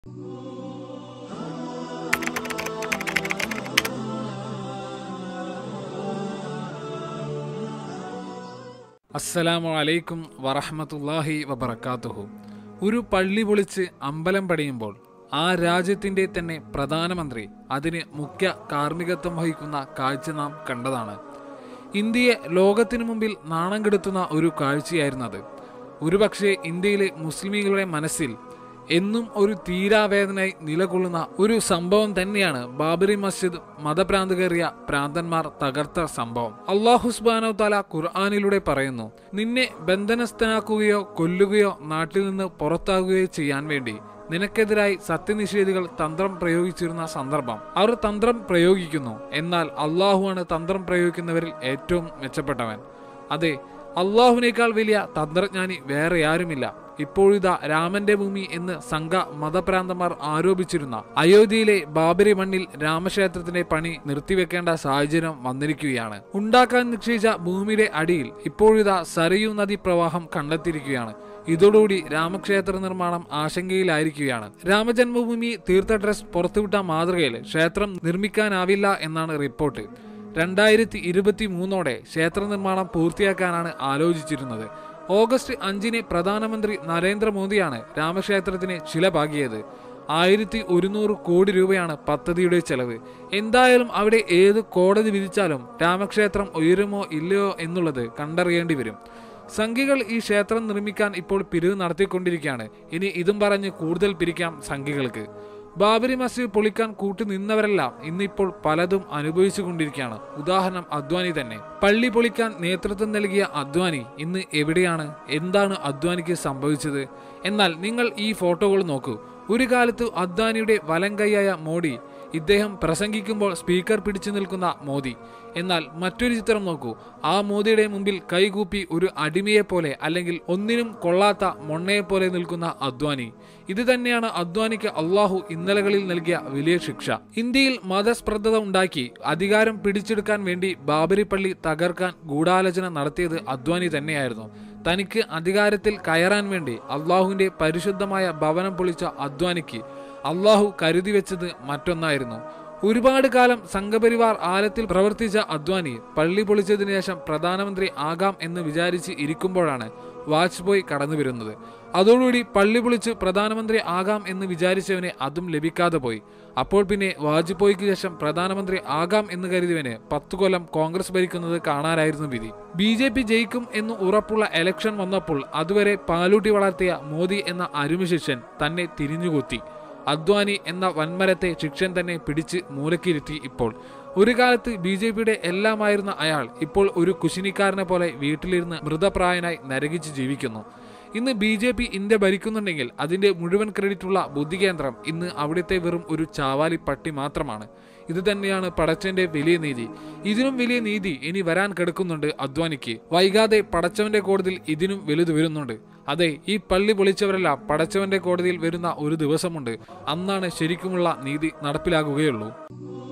അസ്സലാമു അലൈക്കും വറഹമത്തല്ലാഹി വബർക്കാത്തുഹു ഒരു പള്ളി പൊളിച്ച് അമ്പലം പണിയുമ്പോൾ ആ രാജ്യത്തിന്റെ തന്നെ പ്രധാനമന്ത്രി അതിന് മുഖ്യ കാർമ്മികത്വം വഹിക്കുന്ന കാഴ്ച നാം കണ്ടതാണ് ഇന്ത്യയെ ലോകത്തിനു മുമ്പിൽ നാണം കെടുത്തുന്ന ഒരു കാഴ്ചയായിരുന്നു അത് ഒരുപക്ഷെ ഇന്ത്യയിലെ മുസ്ലിമീങ്ങളുടെ മനസ്സിൽ എന്നും ഒരു തീരാവേദനയായി നിലകൊള്ളുന്ന ഒരു സംഭവം തന്നെയാണ് ബാബറി മസ്ജിദ് മതഭ്രാന്ത് കയറിയ പ്രാന്തന്മാർ തകർത്ത സംഭവം അള്ളാഹുസ്ബാനോ താല ഖുർആാനിലൂടെ പറയുന്നു നിന്നെ ബന്ധനസ്ഥനാക്കുകയോ കൊല്ലുകയോ നാട്ടിൽ നിന്ന് പുറത്താകുകയോ ചെയ്യാൻ വേണ്ടി നിനക്കെതിരായി സത്യനിഷേധികൾ തന്ത്രം പ്രയോഗിച്ചിരുന്ന സന്ദർഭം അവർ തന്ത്രം പ്രയോഗിക്കുന്നു എന്നാൽ അള്ളാഹുവാണ് തന്ത്രം പ്രയോഗിക്കുന്നവരിൽ ഏറ്റവും മെച്ചപ്പെട്ടവൻ അതെ അള്ളാഹുവിനേക്കാൾ വലിയ തന്ത്രജ്ഞാനി വേറെ ആരുമില്ല ഇപ്പോഴിതാ രാമന്റെ ഭൂമി എന്ന് സംഘ മതഭ്രാന്തന്മാർ ആരോപിച്ചിരുന്ന അയോധ്യയിലെ ബാബരി മണ്ണിൽ രാമക്ഷേത്രത്തിന്റെ പണി നിർത്തിവെക്കേണ്ട സാഹചര്യം വന്നിരിക്കുകയാണ് ഉണ്ടാക്കാൻ നിശ്ചയിച്ച ഭൂമിയുടെ അടിയിൽ ഇപ്പോഴിതാ സരയു നദി പ്രവാഹം കണ്ടെത്തിയിരിക്കുകയാണ് ഇതോടുകൂടി രാമക്ഷേത്ര നിർമ്മാണം ആശങ്കയിലായിരിക്കുകയാണ് രാമജന്മഭൂമി തീർത്ഥ ട്രസ്റ്റ് പുറത്തുവിട്ട മാതൃകയിൽ ക്ഷേത്രം നിർമ്മിക്കാനാവില്ല എന്നാണ് റിപ്പോർട്ട് രണ്ടായിരത്തി ഇരുപത്തി മൂന്നോടെ ക്ഷേത്ര നിർമ്മാണം പൂർത്തിയാക്കാനാണ് ആലോചിച്ചിരുന്നത് ഓഗസ്റ്റ് അഞ്ചിന് പ്രധാനമന്ത്രി നരേന്ദ്രമോദിയാണ് രാമക്ഷേത്രത്തിന് ചിലപാകിയത് ആയിരത്തി ഒരുന്നൂറ് കോടി രൂപയാണ് പദ്ധതിയുടെ ചെലവ് എന്തായാലും അവിടെ ഏത് കോടതി വിധിച്ചാലും രാമക്ഷേത്രം ഉയരുമോ ഇല്ലയോ എന്നുള്ളത് കണ്ടറിയേണ്ടി വരും സംഘികൾ ഈ ക്ഷേത്രം നിർമ്മിക്കാൻ ഇപ്പോൾ പിരിവ് നടത്തിക്കൊണ്ടിരിക്കുകയാണ് ഇനി ഇതും പറഞ്ഞ് കൂടുതൽ പിരിക്കാം സംഘികൾക്ക് ബാബരി മസ്ജിദ് പൊളിക്കാൻ കൂട്ടി നിന്നവരെല്ലാം ഇന്നിപ്പോൾ പലതും അനുഭവിച്ചു കൊണ്ടിരിക്കുകയാണ് ഉദാഹരണം അദ്വാനി തന്നെ പള്ളി പൊളിക്കാൻ നേതൃത്വം നൽകിയ അദ്വാനി ഇന്ന് എവിടെയാണ് എന്താണ് അദ്വാനിക്ക് സംഭവിച്ചത് എന്നാൽ നിങ്ങൾ ഈ ഫോട്ടോകൾ നോക്കൂ ഒരു കാലത്ത് അദ്വാനിയുടെ വലം കൈയായ മോഡി ഇദ്ദേഹം പ്രസംഗിക്കുമ്പോൾ സ്പീക്കർ പിടിച്ചു നിൽക്കുന്ന മോദി എന്നാൽ മറ്റൊരു ചിത്രം നോക്കൂ ആ മോദിയുടെ മുമ്പിൽ കൈകൂപ്പി ഒരു അടിമയെ പോലെ അല്ലെങ്കിൽ ഒന്നിനും കൊള്ളാത്ത മൊണ്ണയെ പോലെ നിൽക്കുന്ന അദ്വാനി ഇത് തന്നെയാണ് അദ്വാനിക്ക് അള്ളാഹു ഇന്നലകളിൽ നൽകിയ വലിയ ശിക്ഷ ഇന്ത്യയിൽ മതസ്പർദ്ധത ഉണ്ടാക്കി അധികാരം പിടിച്ചെടുക്കാൻ വേണ്ടി ബാബരി പള്ളി തകർക്കാൻ ഗൂഢാലോചന നടത്തിയത് അദ്വാനി തന്നെയായിരുന്നു തനിക്ക് അധികാരത്തിൽ കയറാൻ വേണ്ടി അള്ളാഹുവിന്റെ പരിശുദ്ധമായ ഭവനം പൊളിച്ച അദ്വാനിക്ക് അള്ളാഹു കരുതി വെച്ചത് മറ്റൊന്നായിരുന്നു ഒരുപാട് കാലം സംഘപരിവാർ ആലത്തിൽ പ്രവർത്തിച്ച അദ്വാനി പള്ളി പൊളിച്ചതിനു ശേഷം പ്രധാനമന്ത്രി ആകാം എന്ന് വിചാരിച്ച് ഇരിക്കുമ്പോഴാണ് വാജ്പേയി കടന്നു വരുന്നത് അതോടുകൂടി പള്ളി പൊളിച്ച് പ്രധാനമന്ത്രി ആകാം എന്ന് വിചാരിച്ചവനെ അതും ലഭിക്കാതെ പോയി അപ്പോൾ പിന്നെ വാജ്പേയിക്ക് ശേഷം പ്രധാനമന്ത്രി ആകാം എന്ന് കരുതിയവന് പത്തു കൊല്ലം കോൺഗ്രസ് ഭരിക്കുന്നത് കാണാനായിരുന്നു വിധി ബി ജെ പി ജയിക്കും എന്ന് ഉറപ്പുള്ള എലക്ഷൻ വന്നപ്പോൾ അതുവരെ പാലൂട്ടി വളർത്തിയ മോദി എന്ന അരുമശിഷ്യൻ തന്നെ തിരിഞ്ഞുകൊത്തി അദ്വാനി എന്ന വൻമരത്തെ ശിക്ഷൻ തന്നെ പിടിച്ച് മൂലക്കിരുത്തി ഇപ്പോൾ ഒരു കാലത്ത് ബി ജെ പിയുടെ എല്ലാമായിരുന്ന അയാൾ ഇപ്പോൾ ഒരു കുശിനിക്കാരനെ പോലെ വീട്ടിലിരുന്ന് മൃതപ്രായനായി നരകിച്ച് ജീവിക്കുന്നു ഇന്ന് ബി ജെ പി ഇന്ത്യ ഭരിക്കുന്നുണ്ടെങ്കിൽ അതിന്റെ മുഴുവൻ ക്രെഡിറ്റുള്ള ബുദ്ധികേന്ദ്രം ഇന്ന് അവിടുത്തെ വെറും ഒരു ചാവാലി പട്ടി മാത്രമാണ് ഇത് തന്നെയാണ് പടച്ചവന്റെ വലിയ നീതി ഇതിനും വലിയ നീതി ഇനി വരാൻ കിടക്കുന്നുണ്ട് അദ്വാനിക്ക് വൈകാതെ പടച്ചവന്റെ കോടതിയിൽ ഇതിനും വലുത് വരുന്നുണ്ട് അതെ ഈ പള്ളി പൊളിച്ചവരെല്ലാം പടച്ചവന്റെ കോടതിയിൽ വരുന്ന ഒരു ദിവസമുണ്ട് അന്നാണ് ശരിക്കുമുള്ള നീതി നടപ്പിലാകുകയുള്ളൂ